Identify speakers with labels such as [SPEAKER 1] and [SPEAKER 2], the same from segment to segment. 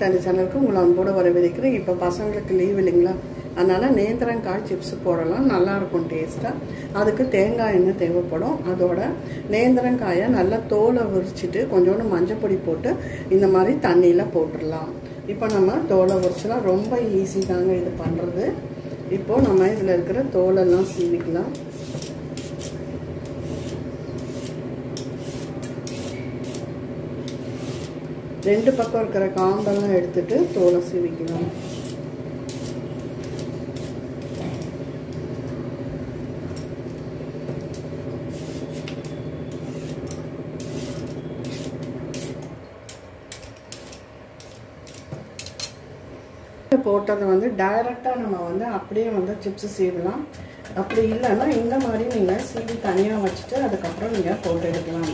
[SPEAKER 1] கூட்டாளி சேனலுக்கு உங்களை அன்போடு வரவேற்கிறேன் இப்போ பசங்களுக்கு லீவ் இல்லைங்களா அதனால் நேந்திரங்காய் சிப்ஸ் போடலாம் நல்லாயிருக்கும் டேஸ்ட்டாக அதுக்கு தேங்காய் எண்ணெய் தேவைப்படும் அதோட நேந்திரங்காயை நல்லா தோலை உரிச்சிட்டு கொஞ்சோண்டு மஞ்சப்பொடி போட்டு இந்த மாதிரி தண்ணியில் போட்டுடலாம் இப்போ நம்ம தோலை உரிச்சலாம் ரொம்ப ஈஸி தாங்க இது பண்ணுறது இப்போது நம்ம இதில் இருக்கிற தோலெல்லாம் சீவிக்கலாம் ரெண்டு பக்கம் இருக்கிற காம்பெல்லாம் எடுத்துட்டு தோலை சீவிக்கலாம் போட்டதை வந்து டைரெக்டாக நம்ம வந்து அப்படியே வந்து சிப்ஸ் சீவலாம் அப்படி இல்லைன்னா இந்த மாதிரி நீங்கள் சீவி தனியாக வச்சுட்டு அதுக்கப்புறம் நீங்கள் போட்டு எடுக்கலாம்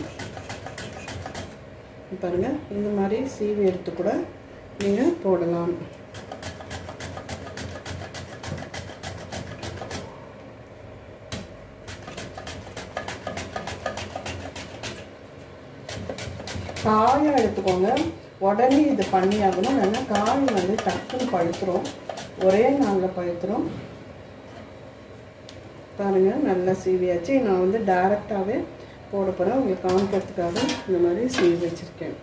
[SPEAKER 1] பாருங்க இந்த மாதிரி சீவி எடுத்து கூட நீங்கள் போடலாம் காயம் எடுத்துக்கோங்க உடனே இது பண்ணி ஆகணும் இல்லைன்னா காய் வந்து டக்குன்னு பழுத்துரும் ஒரே நாளில் பழுத்துரும் பாருங்க நல்லா சீவியாச்சு நான் வந்து டைரெக்டாகவே போட போகிறேன் உங்களுக்கு காமிக்கிறதுக்காக இந்த மாதிரி சீவி வச்சுருக்கேன்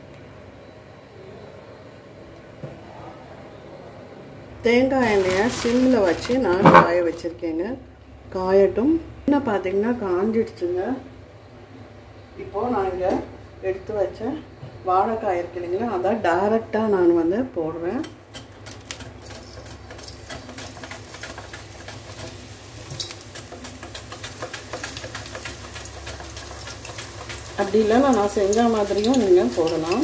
[SPEAKER 1] தேங்காய் எண்ணெயை சிம்மில் வச்சு நான் காய வச்சுருக்கேங்க காயட்டும் என்ன பார்த்தீங்கன்னா காஞ்சிடுச்சுங்க இப்போது நான் இங்கே எடுத்து வச்ச வாழைக்காய் இருக்கு இல்லைங்களா அதை டைரெக்டாக நான் வந்து போடுவேன் அப்படி இல்லைன்னா நான் செஞ்ச மாதிரியும் நீங்கள் போடலாம்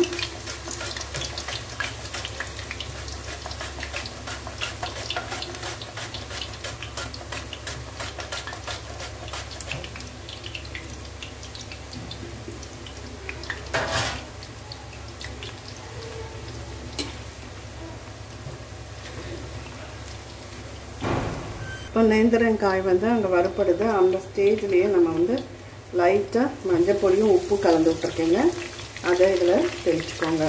[SPEAKER 1] இப்போ நேந்திரங்காய் வந்து அங்கே வறுப்படுது அந்த ஸ்டேஜ்லேயே நம்ம வந்து லைட்டாக மஞ்சள் பொடியும் உப்பு கலந்து விட்ருக்கேங்க அதை இதில் தெளிச்சுக்கோங்க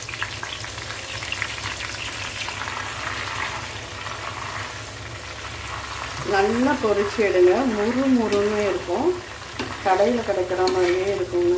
[SPEAKER 1] நல்லா பொரிச்சு எடுங்க முறு முருன்னு இருக்கும் கடையில் கிடைக்கிற மாதிரியே இருக்குங்க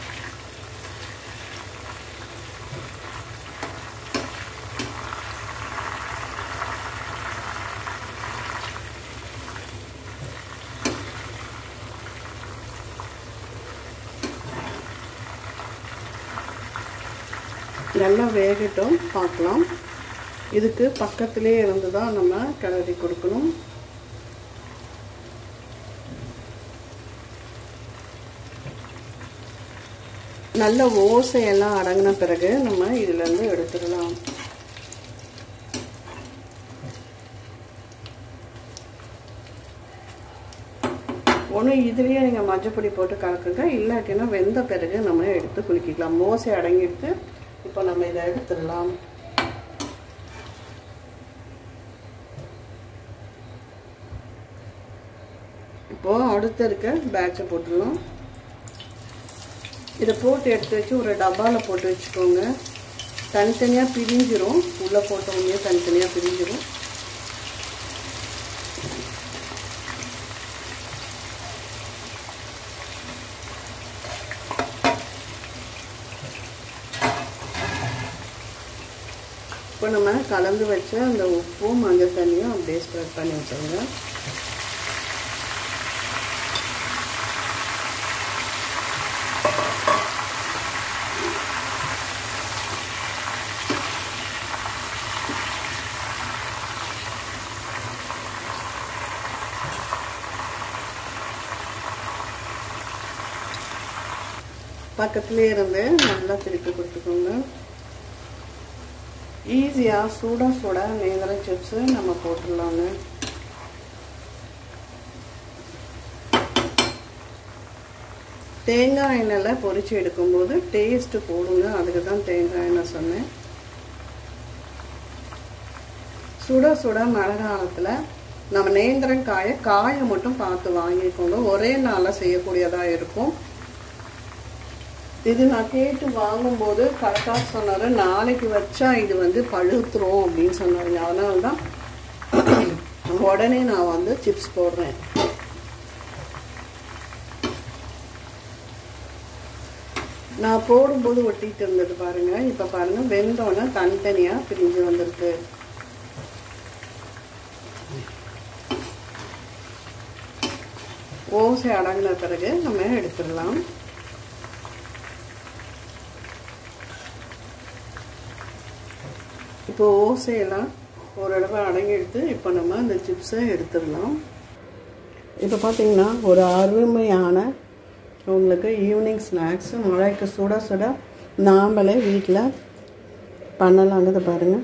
[SPEAKER 1] நல்லா வேகட்டும் பார்க்கலாம் இதுக்கு பக்கத்திலே இருந்து தான் நம்ம கிளறி கொடுக்கணும் நல்ல ஓசையெல்லாம் அடங்கின பிறகு நம்ம இதுலேருந்து எடுத்துடலாம் ஒன்று இதுலேயே நீங்கள் மஞ்சப்பொடி போட்டு கலக்குங்க இல்லாட்டினா வெந்த பிறகு நம்ம எடுத்து குளிக்கிக்கலாம் மோசை அடங்கிட்டு இப்போ நம்ம இதை எடுத்துடலாம் இப்போது அடுத்து இருக்க பேட்சை போட்டுடலாம் இதை போட்டு எடுத்து வச்சு ஒரு டப்பாவில் போட்டு வச்சுக்கோங்க தனித்தனியாக பிரிஞ்சிரும் உள்ளே போட்டவங்க தனித்தனியாக பிரிஞ்சிரும் இப்போ நம்ம கலந்து வச்ச அந்த உப்பும் மஞ்சள் தண்ணியும் அப்படியே ஸ்ப்ரெட் பண்ணி வச்சுருங்க பக்கத்துலேயே இருந்து நல்லா திருப்பி கொடுத்துக்கோங்க ஈஸியாக சூட சூட நேந்திர சிப்ஸு நம்ம போட்டுடலாங்க தேங்காய் எண்ணெயில் பொரிச்சு எடுக்கும்போது டேஸ்ட்டு போடுங்க அதுக்கு தான் தேங்காய் எண்ணெய் சொன்னேன் சுட சுட மழை காலத்தில் நம்ம நேந்திரம் காயை காயை மட்டும் பார்த்து வாங்கிக்கோங்க ஒரே நாளில் செய்யக்கூடியதாக இருக்கும் இது நான் கேட்டு வாங்கும்போது கரெக்டாக சொன்னார் நாளைக்கு வச்சா இது வந்து பழுத்துரும் அப்படின்னு சொன்னாருங்க அதனால தான் உடனே நான் வந்து சிப்ஸ் போடுறேன் நான் போடும்போது ஒட்டிட்டு இருந்தது பாருங்க இப்போ பாருங்க வெந்தோன்னே தனித்தனியாக பிரிஞ்சு வந்திருக்கு ஓசை அடங்கின பிறகு நம்ம எடுத்துடலாம் இப்போ ஓசையெல்லாம் ஓரளவு அடங்கிடுத்து இப்போ நம்ம அந்த சிப்ஸை எடுத்துடலாம் இப்போ பார்த்தீங்கன்னா ஒரு அருமையான உங்களுக்கு ஈவினிங் ஸ்நாக்ஸு மழைக்கு சுட சுட நாமளே வீட்டில் பண்ணலாங்கிறது பாருங்கள்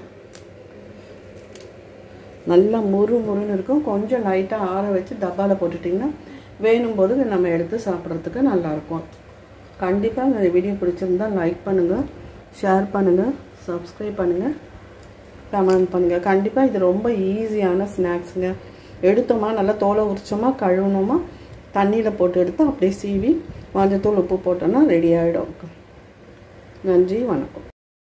[SPEAKER 1] நல்லா முறு முறுன்னு இருக்கும் கொஞ்சம் லைட்டாக ஆற வச்சு டப்பாவில் போட்டுட்டிங்கன்னா வேணும் போது நம்ம எடுத்து சாப்பிட்றதுக்கு நல்லாயிருக்கும் கண்டிப்பாக இந்த வீடியோ பிடிச்சிருந்தா லைக் பண்ணுங்கள் ஷேர் பண்ணுங்கள் சப்ஸ்கிரைப் பண்ணுங்கள் கமெண்ட் பண்ணுங்கள் கண்டிப்பாக இது ரொம்ப ஈஸியான ஸ்நாக்ஸுங்க எடுத்தோமா நல்லா தோலை உரிச்சோமா கழுவுனோமா தண்ணியில் போட்டு எடுத்து அப்படியே சீவி மஞ்சத்தூள் உப்பு போட்டோன்னா ரெடி ஆகிடும் நன்றி வணக்கம்